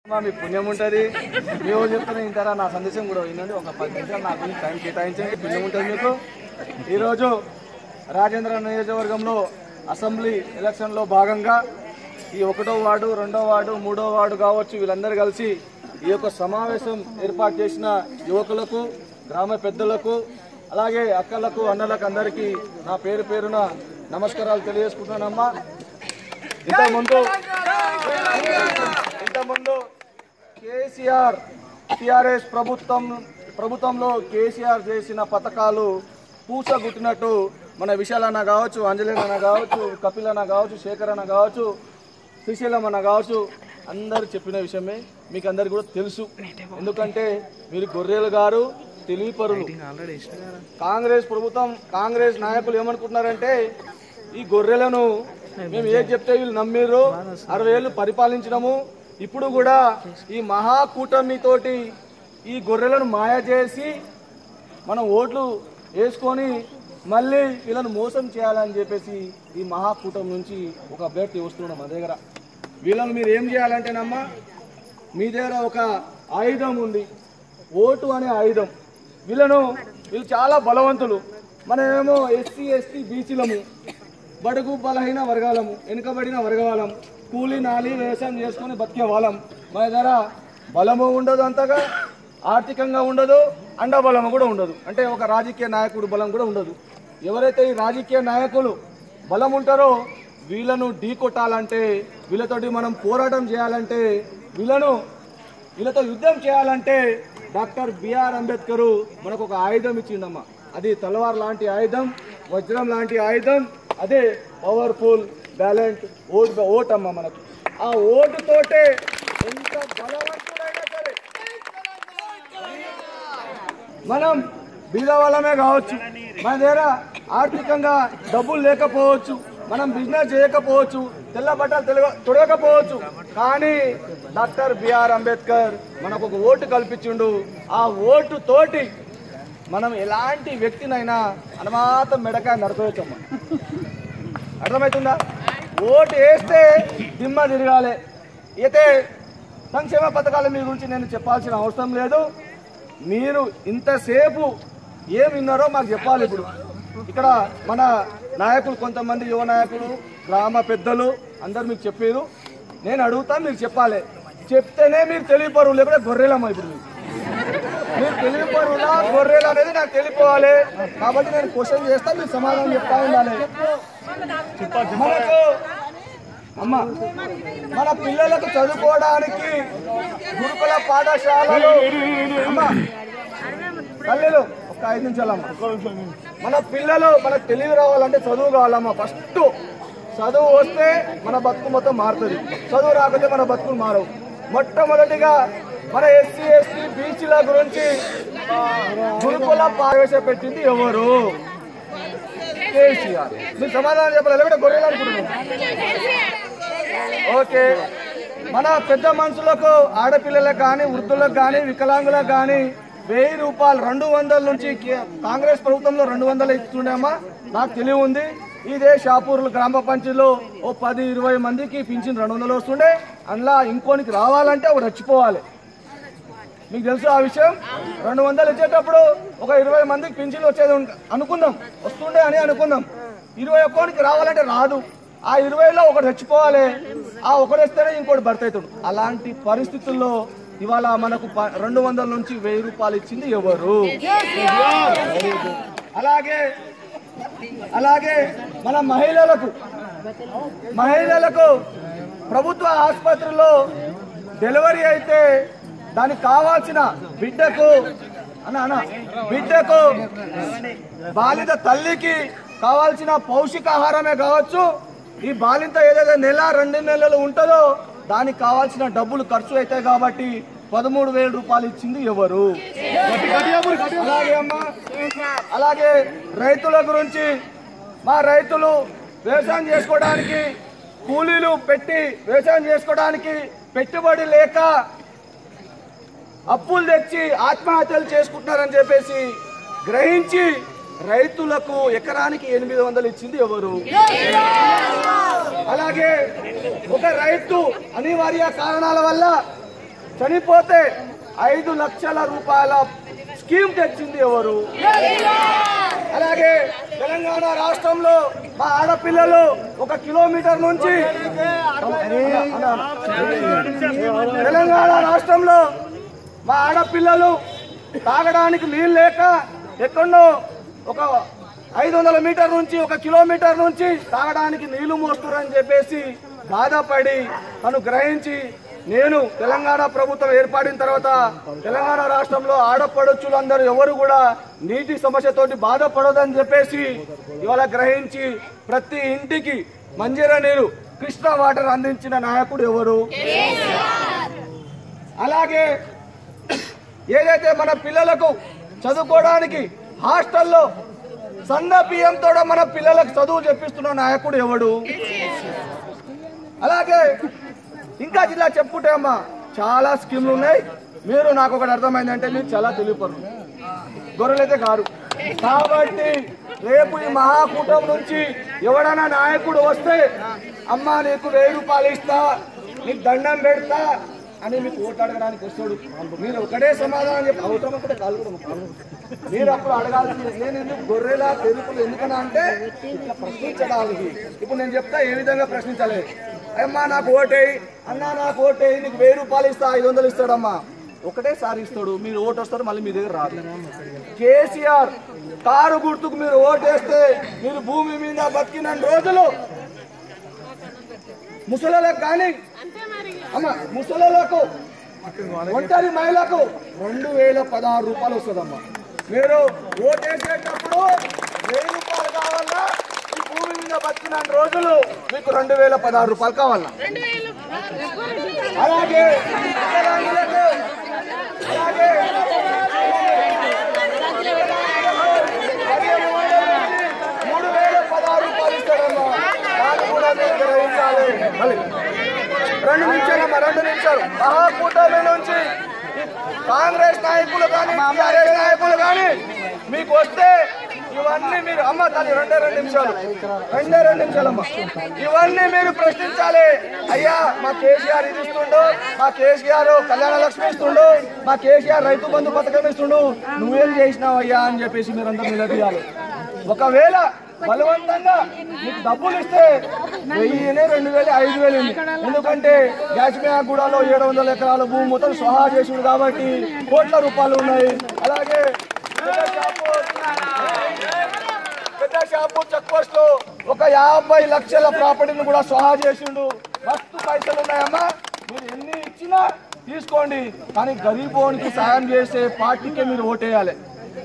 అమ్మా, మీ పుణ్యం ఉంటుంది మేము చెప్తున్నా ఇంటారా నా సందేశం కూడా వినండి ఒక పది నిమిషాలు నాకు టైం కేటాయించండి పుణ్యం ఉంటుంది మీకు ఈరోజు రాజేంద్ర నియోజకవర్గంలో అసెంబ్లీ ఎలక్షన్లో భాగంగా ఈ ఒకటో వార్డు రెండో వార్డు మూడో వార్డు కావచ్చు వీళ్ళందరూ కలిసి ఈ యొక్క సమావేశం ఏర్పాటు చేసిన యువకులకు గ్రామ పెద్దలకు అలాగే అక్కలకు అన్నలకు అందరికీ నా పేరు పేరున నమస్కారాలు తెలియజేసుకుంటున్నానమ్మా ఇంతకుముందు ఇంతకుముందు కేసీఆర్ టిఆర్ఎస్ ప్రభుత్వం ప్రభుత్వంలో కేసీఆర్ చేసిన పథకాలు పూసగుట్టినట్టు మన విశాల్ అన్న కావచ్చు అంజలి అన్న కావచ్చు కపిల్ అన్న కావచ్చు శేఖర్ అన్న కావచ్చు శ్రీశైలం అన్న కావచ్చు అందరు చెప్పిన విషయమే మీకు అందరికి కూడా తెలుసు ఎందుకంటే మీరు గొర్రెలు గారు తెలివిపరులు కాంగ్రెస్ ప్రభుత్వం కాంగ్రెస్ నాయకులు ఏమనుకుంటున్నారంటే ఈ గొర్రెలను మేము ఏది చెప్తే వీళ్ళు నమ్మిర్రు అరవై ఏళ్ళు పరిపాలించడము ఇప్పుడు కూడా ఈ మహాకూటమితోటి ఈ గొర్రెలను మాయ చేసి మనం ఓట్లు వేసుకొని మళ్ళీ వీళ్ళని మోసం చేయాలని చెప్పేసి ఈ మహాకూటమి నుంచి ఒక అభ్యర్థి వస్తున్నాం మా దగ్గర వీళ్ళని మీరు ఏం చేయాలంటేనమ్మా మీ దగ్గర ఒక ఆయుధం ఉంది ఓటు అనే ఆయుధం వీళ్ళను వీళ్ళు చాలా బలవంతులు మనమేమో ఎస్సీ ఎస్టీ బీసీలము బడుగు బలహీన వర్గాలము వెనుకబడిన వర్గాలం కూలి నాలి వ్యవసాయం చేసుకొని బతికే వాళ్ళం మన దగ్గర బలము ఉండదు అంతగా ఆర్థికంగా ఉండదు అండబలము కూడా ఉండదు అంటే ఒక రాజకీయ నాయకుడు బలం కూడా ఉండదు ఎవరైతే ఈ రాజకీయ నాయకులు బలం ఉంటారో వీళ్ళను ఢీ కొట్టాలంటే వీళ్ళతోటి మనం పోరాటం చేయాలంటే వీళ్ళను వీళ్ళతో యుద్ధం చేయాలంటే డాక్టర్ బిఆర్ అంబేద్కర్ మనకు ఒక ఆయుధం ఇచ్చిండమ్మా అది తలవార్ లాంటి ఆయుధం వజ్రం లాంటి ఆయుధం అదే పవర్ఫుల్ బ్యాలెంట్ ఓట్ ఓట్ అమ్మ మనకు ఆ ఓటుతోటే ఎంత బలవంతుడైనా సరే మనం బీదవాళ్ళమే కావచ్చు మన దగ్గర ఆర్థికంగా డబ్బులు లేకపోవచ్చు మనం బిజినెస్ చేయకపోవచ్చు తెల్ల బట్టలు తెలుగ తొడగకపోవచ్చు కానీ డాక్టర్ బిఆర్ అంబేద్కర్ మనకు ఒక ఓటు కల్పించిండు ఆ ఓటు తోటి మనం ఎలాంటి వ్యక్తినైనా అనుమాతం మెడకాయ నడకవచ్చమ్మా అర్థమవుతుందా ఓటు వేస్తే దిమ్మ తిరగాలి అయితే సంక్షేమ పథకాల మీ గురించి నేను చెప్పాల్సిన అవసరం లేదు మీరు ఇంతసేపు ఏం విన్నారో మాకు చెప్పాలి ఇప్పుడు ఇక్కడ మన నాయకులు కొంతమంది యువ నాయకులు గ్రామ పెద్దలు అందరు మీకు చెప్పారు నేను అడుగుతా మీరు చెప్పాలి చెప్తేనే మీరు తెలియపరు లేకపోతే గొర్రెలమ్మ ఇప్పుడు మీకు మీరు తెలియపరులా గొర్రెలు అనేది నాకు తెలియపోవాలి కాబట్టి నేను క్వశ్చన్ చేస్తా మీరు సమాధానం చెప్తా ఉండాలి మనకు అమ్మ మన పిల్లలకు చదువుకోవడానికి గురుకుల పాఠశాలలు అమ్మ తల్లిలు ఒక ఐదు నిమిషాలమ్మ మన పిల్లలు మనకు తెలివి రావాలంటే చదువు కావాలమ్మా ఫస్ట్ చదువు వస్తే మన బతుకు మొత్తం మారుతుంది చదువు రాకపోతే మన బతుకులు మారవు మొట్టమొదటిగా మన ఎస్సీ ఎస్టీ బీసీల గురించి గురుకుల ప్రవేశపెట్టింది ఎవరు కేసీఆర్ మీరు సమాధానం చెప్పాలి లేకపోతే గొర్రెలు అనుకుంటున్నాను ఓకే మన పెద్ద మనుషులకు ఆడపిల్లలకు కానీ వృద్ధులకు కానీ వికలాంగులకు కానీ వెయ్యి రూపాయలు రెండు వందల నుంచి కే- కాంగ్రెస్ ప్రభుత్వంలో రెండు వందలు ఇస్తుండేమా నాకు తెలివి ఉంది ఇదే షాపూర్లు గ్రామ పంచాయతీలో ఓ పది ఇరవై మందికి పింఛన్ రెండు వందలు వస్తుండే అందులో ఇంకోనికి రావాలంటే ఒకటి చచ్చిపోవాలి మీకు తెలుసు ఆ విషయం రెండు వందలు ఇచ్చేటప్పుడు ఒక ఇరవై మందికి పింఛన్లు వచ్చేది ఉం- అనుకుందాం వస్తుండే అని అనుకుందాం ఇరవై ఒక్కోనికి రావాలంటే రాదు ఆ ఇరవైలో ఒకటి చచ్చిపోవాలి ఆ ఒకటి వస్తేనే ఇంకోటి భర్త అవుతాడు అలాంటి పరిస్థితుల్లో ఇవాళ మనకు ప- రెండు వందల నుంచి వెయ్యి రూపాయలు ఇచ్చింది ఎవరు అలాగే అలాగే మన మహిళలకు మహిళలకు ప్రభుత్వ ఆసుపత్రిలో డెలివరీ అయితే దానికి కావాల్సిన బిడ్డకు అన్న అన్న బిడ్డకు బాలిత తల్లికి కావాల్సిన పౌష్టికాహారమే కావచ్చు ఈ బాలింత ఏదైతే నెల రెండు నెలలు ఉంటుందో దానికి కావాల్సిన డబ్బులు ఖర్చు అవుతాయి కాబట్టి పదమూడు వేల రూపాయలు ఇచ్చింది ఎవరు అలాగే అమ్మా అలాగే రైతుల గురించి మా రైతులు వ్యవసాయం చేసుకోవడానికి కూలీలు పెట్టి వ్యవసాయం చేసుకోవడానికి పెట్టుబడి లేక అప్పులు తెచ్చి ఆత్మహత్యలు చేసుకుంటున్నారని చెప్పేసి గ్రహించి రైతులకు ఎకరానికి ఎనిమిది వందలు ఇచ్చింది ఎవరు అలాగే ఒక రైతు అనివార్య కారణాల వల్ల చనిపోతే ఐదు లక్షల రూపాయల స్కీమ్ తెచ్చింది ఎవరు అలాగే తెలంగాణ రాష్ట్రంలో మా ఆడపిల్లలు ఒక కిలోమీటర్ నుంచి తెలంగాణ రాష్ట్రంలో మా ఆడపిల్లలు తాగడానికి నీళ్ళు లేక ఎక్కడో ఒక ఐదు వందల మీటర్ నుంచి ఒక కిలోమీటర్ నుంచి తాగడానికి నీళ్లు మోస్తున్నారని చెప్పేసి బాధపడి తను గ్రహించి నేను తెలంగాణ ప్రభుత్వం ఏర్పడిన తర్వాత తెలంగాణ రాష్ట్రంలో ఆడపడుచులందరూ ఎవరు కూడా నీటి సమస్యతోటి బాధపడదని చెప్పేసి ఇవాళ గ్రహించి ప్రతి ఇంటికి మంజీర నీరు కృష్ణ వాటర్ అందించిన నాయకుడు ఎవరు అలాగే ఏదైతే మన పిల్లలకు చదువుకోవడానికి హాస్టల్లో సన్న బియ్యంతో మన పిల్లలకు చదువు చెప్పిస్తున్న నాయకుడు ఎవడు అలాగే ఇంకా జిల్లా చెప్పుకుంటే అమ్మా చాలా స్కీమ్లు ఉన్నాయి మీరు నాకు ఒకటి అర్థమైందంటే మీరు చాలా తెలియపరు గొర్రెలైతే కారు కాబట్టి రేపు ఈ మహాకూటం నుంచి ఎవడైనా నాయకుడు వస్తే అమ్మా నీకు వెయ్యి రూపాయలు ఇస్తా నీకు దండం పెడతా అని మీకు ఓటు అడగడానికి వస్తాడు మీరు ఒకటే సమాధానం చెప్పి అవసరం ఒకటే కాదు కూడా మొక్కాలి. మీరు అప్పుడు అడగాల్సింది నేను ఎందుకు గొర్రెల పెరుగులు ఎందుకన్నా అంటే ఇట్లా ప్రశ్నించడానికి ఇప్పుడు నేను చెప్తా ఏ విధంగా ప్రశ్నించాలి అమ్మా నాకు ఓటేయి అన్నా నాకు ఓటేయి నీకు వెయ్యి రూపాయలు ఇస్తా ఐదు వందలు ఇస్తాడమ్మా ఒకటేసారి ఇస్తాడు మీరు ఓటు వస్తారు మళ్ళీ మీ దగ్గర రాదు కేసీఆర్ కారు గుర్తుకు మీరు ఓటేస్తే మీరు భూమి మీద బతికిన రోజులు ముసలకు కానీ అమ్మ ముసలకు ఒంటరి మహిళకు రెండు వేల పదహారు రూపాయలు వస్తుందమ్మా మీరు ఓటేసేటప్పుడు వెయ్యి రూపాయలు కావాలా ఈ భూమి మీద బతికిన రోజులు మీకు రెండు వేల పదహారు రూపాయలు కావాలా అలాగే వికలాంగులకు, అలాగే పదిహేను వందల నుంచి మూడు వేల పదహారు రూపాయలు ఇస్తాడమ్మా దాన్ని కూడా మీరు గ్రహించాలి మళ్ళీ రెండు నిమిషాలమ్మా రెండు నిమిషాలు మహాకూటమి నుంచి ఈ కాంగ్రెస్ నాయకులు కానీ టీఆర్ఎస్ నాయకులు కానీ మీకు వస్తే ఇవన్నీ మీరు అమ్మ దాని రెండే రెండు నిమిషాలు రెండే రెండు నిమిషాలమ్మా ఇవన్నీ మీరు ప్రశ్నించాలి అయ్యా మా కేసీఆర్ ఇది ఇస్తుండు మా కేసీఆర్ కళ్యాణ లక్ష్మి ఇస్తుండు మా కేసీఆర్ రైతు బంధు పథకం ఇస్తుండు నువ్వేం చేసినావు అయ్యా అని చెప్పేసి మీరు అందరూ నిలదీయాలి ఒకవేళ బలవంతంగా మీకు డబ్బులు ఇస్తే వెయ్యినే రెండు వేలు ఐదు వేలు ఉంది. ఎందుకంటే గూడలో ఏడు వందల ఎకరాల భూమి మొత్తం స్వహా చేసుడు కాబట్టి కోట్ల రూపాయలు ఉన్నాయి అలాగే పెద్ద షాపూర్, పెద్ద షాపూర్ చెక్ పోస్ట్ లో ఒక యాభై లక్షల ప్రాపర్టీని కూడా స్వహా చేసిండు మస్తు పైసలు ఉన్నాయమ్మా మీరు ఎన్ని ఇచ్చినా తీసుకోండి కానీ గరీబోనికి సాయం చేసే పార్టీకే మీరు ఓటేయాలి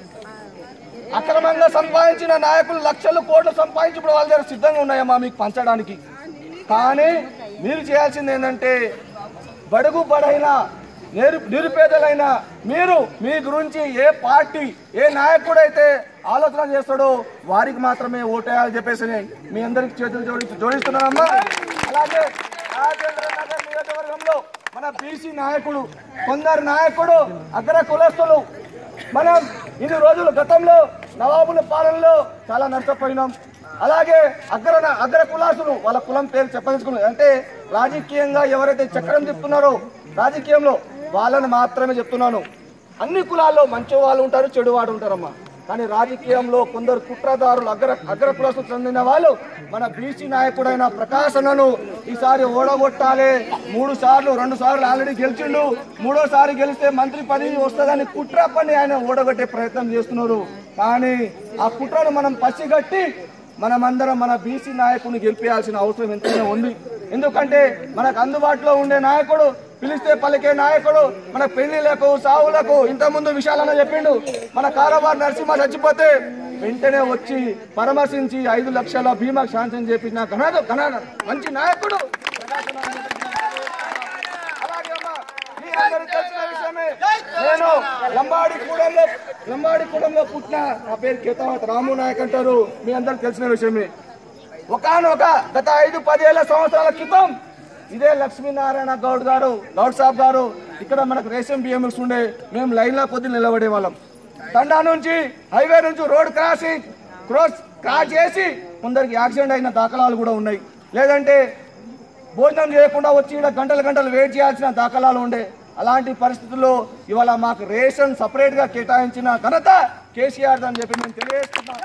అక్రమంగా సంపాదించిన నాయకులు లక్షలు కోట్లు సంపాదించి ఇప్పుడు వాళ్ళ దగ్గర సిద్ధంగా ఉన్నాయమ్మా మీకు పంచడానికి కానీ మీరు చేయాల్సింది ఏంటంటే బడుగు బడైన నిరు నిరుపేదలైన మీరు మీ గురించి ఏ పార్టీ ఏ నాయకుడైతే ఆలోచన చేస్తాడో వారికి మాత్రమే ఓటేయాలని చెప్పేసి మీ అందరికి చేతులు జోడి జోడిస్తున్నానమ్మా అలాగే రాజేంద్ర నగర్ నియోజకవర్గంలో మన బీసీ నాయకుడు కొందరు నాయకుడు అగ్ర కులస్తులు మనం ఇన్ని రోజులు గతంలో నవాబుల పాలనలో చాలా నష్టపోయినాం అలాగే అగ్ర అగ్ర కులాసులు వాళ్ళ కులం పేరు చెప్పదలుచుకున్నారు అంటే రాజకీయంగా ఎవరైతే చక్రం తిప్పుతున్నారో రాజకీయంలో వాళ్ళని మాత్రమే చెప్తున్నాను అన్ని కులాల్లో మంచి వాళ్ళు ఉంటారు చెడు వాడు ఉంటారమ్మా కానీ రాజకీయంలో కొందరు కుట్రదారులు అగ్ర అగ్ర కులస్తులకు చెందిన వాళ్ళు మన బీసీ నాయకుడైన ప్రకాశనను ఈసారి ఓడగొట్టాలి మూడు సార్లు రెండు సార్లు ఆల్రెడీ గెలిచిండు మూడోసారి గెలిస్తే మంత్రి పదవి వస్తుందని కుట్ర పని ఆయన ఓడగొట్టే ప్రయత్నం చేస్తున్నారు కానీ ఆ కుట్రను మనం పసిగట్టి మనమందరం మన బీసీ నాయకుడిని గెలిపేయాల్సిన అవసరం ఎంతైనా ఉంది ఎందుకంటే మనకు అందుబాటులో ఉండే నాయకుడు పిలిస్తే పలికే నాయకుడు మన పెళ్లిలకు సావులకు ఇంత ముందు విషయాలన్న చెప్పిండు మన కారవార్ నరసింహ చచ్చిపోతే వెంటనే వచ్చి పరామర్శించి ఐదు లక్షల బీమా శాంక్షన్ చేపించిన ఘన ఘన మంచి నాయకుడు అలాగే అమ్మా, మీ అందరికీ తెలిసిన విషయమే నేను లంబాడి కూడంలో లంబాడి కూడంలో పుట్టిన నా పేరు కేతావత్ రాము నాయక్ అంటారు మీ అందరికి తెలిసిన విషయమే ఒకనొక గత ఐదు పదేళ్ల సంవత్సరాల క్రితం ఇదే లక్ష్మీనారాయణ గౌడ్ గారు గౌడ్ సాబ్ గారు ఇక్కడ మనకు రేషన్ బియ్యం ఉండే మేము లైన్లో కొద్ది నిలబడే వాళ్ళం తండా నుంచి హైవే నుంచి రోడ్ క్రాసింగ్ క్రాస్ క్రాస్ చేసి కొందరికి యాక్సిడెంట్ అయిన దాఖలాలు కూడా ఉన్నాయి లేదంటే భోజనం చేయకుండా వచ్చి ఇక్కడ గంటలు గంటలు వెయిట్ చేయాల్సిన దాఖలాలు ఉండే అలాంటి పరిస్థితుల్లో ఇవాళ మాకు రేషన్ సపరేట్గా కేటాయించిన ఘనత కేసీఆర్ అని చెప్పి నేను తెలియజేస్తున్నాను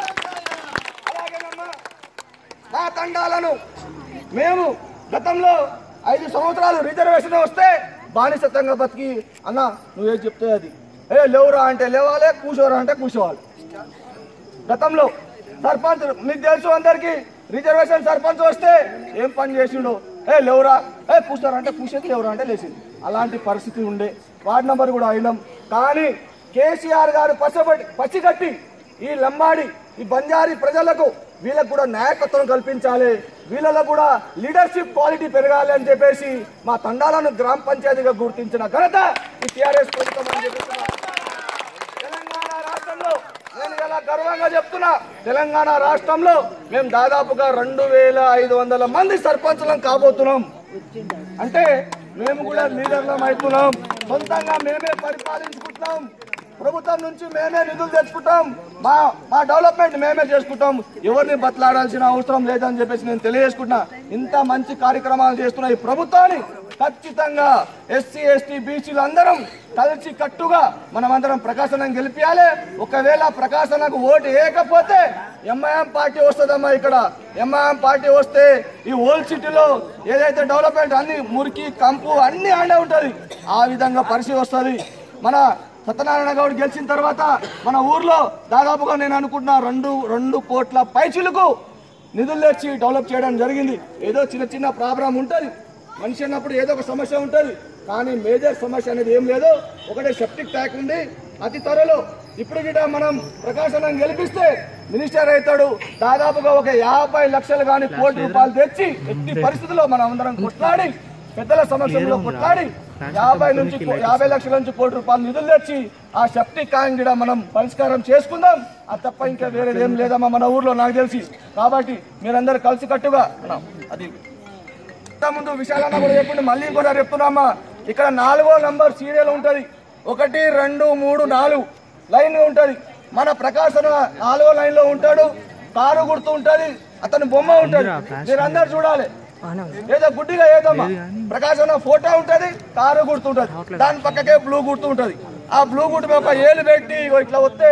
అలాగేనమ్మా మా తండాలను మేము గతంలో ఐదు సంవత్సరాలు రిజర్వేషన్ వస్తే బానిసత్వంగా బతికి అన్న నువ్వేం చెప్తే అది ఏ లేవురా అంటే లేవాలి కూర్చోరా అంటే కూర్చోవాలి గతంలో సర్పంచ్ మీకు తెలుసు అందరికి రిజర్వేషన్ సర్పంచ్ వస్తే ఏం పని చేసిండు ఏ లేవురా ఏ కూర్చోరా అంటే కూర్చేది లేవురా అంటే లేచింది అలాంటి పరిస్థితి ఉండే వార్డు నంబర్ కూడా అయినాం కానీ కేసీఆర్ గారు పచ్చబట్టి పచ్చిగట్టి ఈ లంబాడి ఈ బంజారీ ప్రజలకు వీళ్ళకు కూడా నాయకత్వం కల్పించాలి వీళ్ళలో కూడా లీడర్షిప్ క్వాలిటీ పెరగాలి అని చెప్పేసి మా తండాలను గ్రామ పంచాయతీగా గుర్తించిన ఘనత ఈ టీఆర్ఎస్ ప్రభుత్వం అని చెప్పేసి తెలంగాణ రాష్ట్రంలో నేను ఇలా గర్వంగా చెప్తున్నా తెలంగాణ రాష్ట్రంలో మేము దాదాపుగా రెండు వేల ఐదు వందల మంది సర్పంచులం కాబోతున్నాం అంటే మేము కూడా లీడర్లం అవుతున్నాం సొంతంగా మేమే పరిపాలించుకుంటున్నాం ప్రభుత్వం నుంచి మేమే నిధులు తెచ్చుకుంటాం మా మా డెవలప్మెంట్ మేమే చేసుకుంటాం ఎవరిని బతలాడాల్సిన అవసరం లేదని చెప్పేసి నేను తెలియజేసుకుంటున్నా ఇంత మంచి కార్యక్రమాలు చేస్తున్న ఈ ప్రభుత్వాన్ని ఖచ్చితంగా ఎస్సీ ఎస్టీ బీసీలు అందరం కలిసి కట్టుగా మనమందరం ప్రకాశనం గెలిపించాలి ఒకవేళ ప్రకాశనకు ఓటు వేయకపోతే ఎంఐఎం పార్టీ వస్తుందమ్మా ఇక్కడ ఎంఐఎం పార్టీ వస్తే ఈ ఓల్డ్ సిటీలో ఏదైతే డెవలప్మెంట్ అన్ని మురికి కంపు అన్ని ఆడే ఉంటుంది ఆ విధంగా పరిస్థితి వస్తుంది మన సత్యనారాయణ గౌడ్ గెలిచిన తర్వాత మన ఊర్లో దాదాపుగా నేను అనుకుంటున్నా రెండు రెండు కోట్ల పైచిలకు నిధులు తెచ్చి డెవలప్ చేయడం జరిగింది ఏదో చిన్న చిన్న ప్రాబ్లం ఉంటుంది మనిషి అన్నప్పుడు ఏదో ఒక సమస్య ఉంటుంది కానీ మేజర్ సమస్య అనేది ఏం లేదు ఒకటే సెప్టిక్ ట్యాంక్ ఉంది అతి త్వరలో ఇప్పుడు గిట మనం ప్రకాశనం గెలిపిస్తే మినిస్టర్ అవుతాడు దాదాపుగా ఒక యాభై లక్షలు కానీ కోటి రూపాయలు తెచ్చి ఎట్టి పరిస్థితుల్లో మనం అందరం కొట్లాడి పెద్దల సమక్షంలో కొట్లాడి యాభై నుంచి కో- యాభై లక్షల నుంచి కోటి రూపాయలు నిధులు తెచ్చి ఆ సెప్టిక్ ట్యాంక్ కూడా మనం పరిష్కారం చేసుకుందాం అది తప్ప ఇంకా వేరేది ఏం లేదమ్మా మన ఊర్లో నాకు తెలిసి కాబట్టి మీరందరూ కలిసి కట్టుగా అది ఇంత ముందు విశాలన్న కూడా చెప్పిండు మళ్ళీ కూడా చెప్తున్నామా ఇక్కడ నాలుగో నంబర్ సీరియల్ ఉంటది ఒకటి రెండు మూడు నాలుగు లైన్ ఉంటది మన ప్రకాశన నాలుగో లైన్ లో ఉంటాడు కారు గుర్తు ఉంటది అతని బొమ్మ ఉంటది మీరందరూ చూడాలి ఏదో గుడ్డిగా ఏదమ్మా ప్రకాశన ఫోటో ఉంటది కారు గుర్తు ఉంటది దాని పక్కకే బ్లూ గుర్తు ఉంటది ఆ బ్లూ గుర్తు మీద ఒక ఏలు పెట్టి ఇగో ఇట్లా వస్తే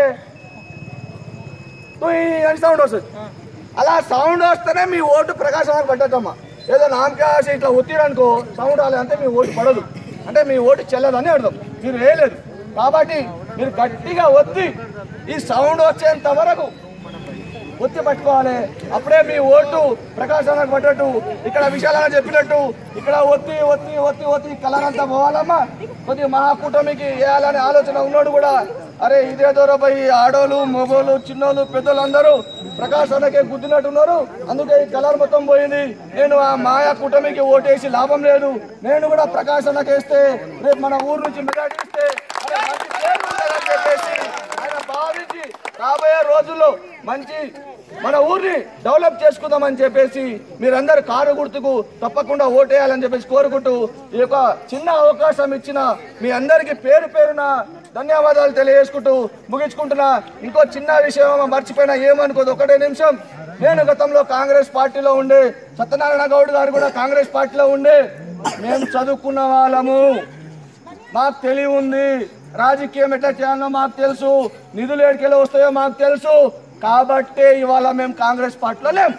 తుయ్ అని సౌండ్ వస్తుంది అలా సౌండ్ వస్తేనే మీ ఓటు ప్రకాశానికి పడ్డదమ్మా ఏదో నామకాశ ఇట్లా ఒత్తిరనుకో సౌండ్ రాలేదు అంటే మీ ఓటు పడదు అంటే మీ ఓటు చెల్లదని అర్థం మీరు వేయలేదు కాబట్టి మీరు గట్టిగా ఒత్తి ఈ సౌండ్ వచ్చేంత వరకు ఒత్తి పట్టుకోవాలి అప్పుడే మీ ఓటు ప్రకాశానికి పడ్డట్టు ఇక్కడ విశాలంగా చెప్పినట్టు ఇక్కడ ఒత్తి ఒత్తి ఒత్తి ఒత్తి కలరంతా పోవాలమ్మా కొద్దిగా మహాకూటమికి వేయాలనే ఆలోచన ఉన్నాడు కూడా అరే ఇదే దూరపోయి ఆడోళ్ళు మగోళ్ళు చిన్నోళ్ళు పెద్దోళ్ళు అందరూ ప్రకాశానికి గుద్దినట్టున్నారు అందుకే ఈ కలర్ మొత్తం పోయింది నేను ఆ మాయా కూటమికి ఓటేసి లాభం లేదు నేను కూడా ప్రకాశానికి వేస్తే రేపు మన ఊరు నుంచి మెజార్టీ ఇస్తే అరే మంచి పేరు ఉంటుందని చెప్పేసి ఆయన భావించి రాబోయే రోజుల్లో మంచి మన ఊరిని డెవలప్ చేసుకుందామని చెప్పేసి మీరందరూ కారు గుర్తుకు తప్పకుండా ఓటేయాలని చెప్పేసి కోరుకుంటూ ఈ యొక్క చిన్న అవకాశం ఇచ్చిన మీ అందరికీ పేరు పేరున ధన్యవాదాలు తెలియజేసుకుంటూ ముగించుకుంటున్నా ఇంకో చిన్న విషయం మర్చిపోయినా ఏమనుకోదు ఒకటే నిమిషం నేను గతంలో కాంగ్రెస్ పార్టీలో ఉండే సత్యనారాయణ గౌడ్ గారు కూడా కాంగ్రెస్ పార్టీలో ఉండే మేము చదువుకున్న వాళ్ళము మాకు తెలివి ఉంది రాజకీయం ఎట్లా చేయాలో మాకు తెలుసు నిధులు ఎడికెళ్ళి వస్తాయో మాకు తెలుసు కాబట్టే ఇవాళ మేము కాంగ్రెస్ పార్టీలో లేం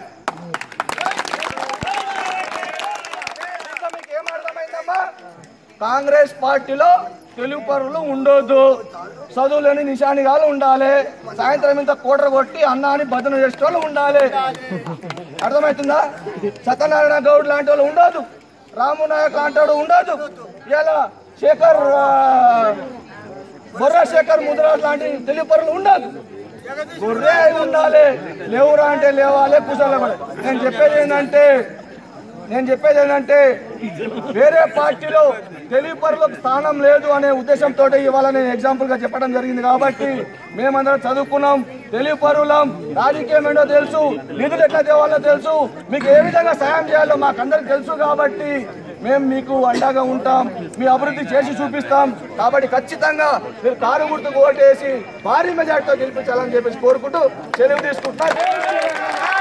ఇంకా మీకు ఏం అర్థమైందమ్మా కాంగ్రెస్ పార్టీలో తెలుగు పరులు ఉండొద్దు చదువులేని నిశానిగాలు ఉండాలి సాయంత్రం ఇంత కూటర కొట్టి అన్నాన్ని భజన చేసే వాళ్ళు ఉండాలి అర్థమవుతుందా సత్యనారాయణ గౌడ్ లాంటి వాళ్ళు ఉండదు రాము నాయక్ లాంటి వాడు ఉండదు ఇలా శేఖర్ ఆ, బొర్రా శేఖర్ ముద్రాజ్ లాంటి తెలుగు పరులు ఉండదు గొర్రె అయి ఉండాలి లేవురా అంటే లేవాలి కూర్చోలేబడి నేను చెప్పేది ఏంటంటే నేను చెప్పేది ఏంటంటే వేరే పార్టీలో తెలుగు పరులకు స్థానం లేదు అనే ఉద్దేశంతో ఇవాళ నేను ఎగ్జాంపుల్ గా చెప్పడం జరిగింది కాబట్టి మేమందరం చదువుకున్నాం తెలుగు పరులం రాజకీయం ఏంటో తెలుసు నిధులు ఎట్లా తేవాలో తెలుసు మీకు ఏ విధంగా సాయం చేయాలో మాకు అందరికి తెలుసు కాబట్టి మేము మీకు అండగా ఉంటాం మీ అభివృద్ధి చేసి చూపిస్తాం కాబట్టి ఖచ్చితంగా మీరు కారు గుర్తుకు ఓటేసి భారీ మెజార్టీతో గెలిపించాలని చెప్పేసి కోరుకుంటూ సెలవు తీసుకుంటున్నా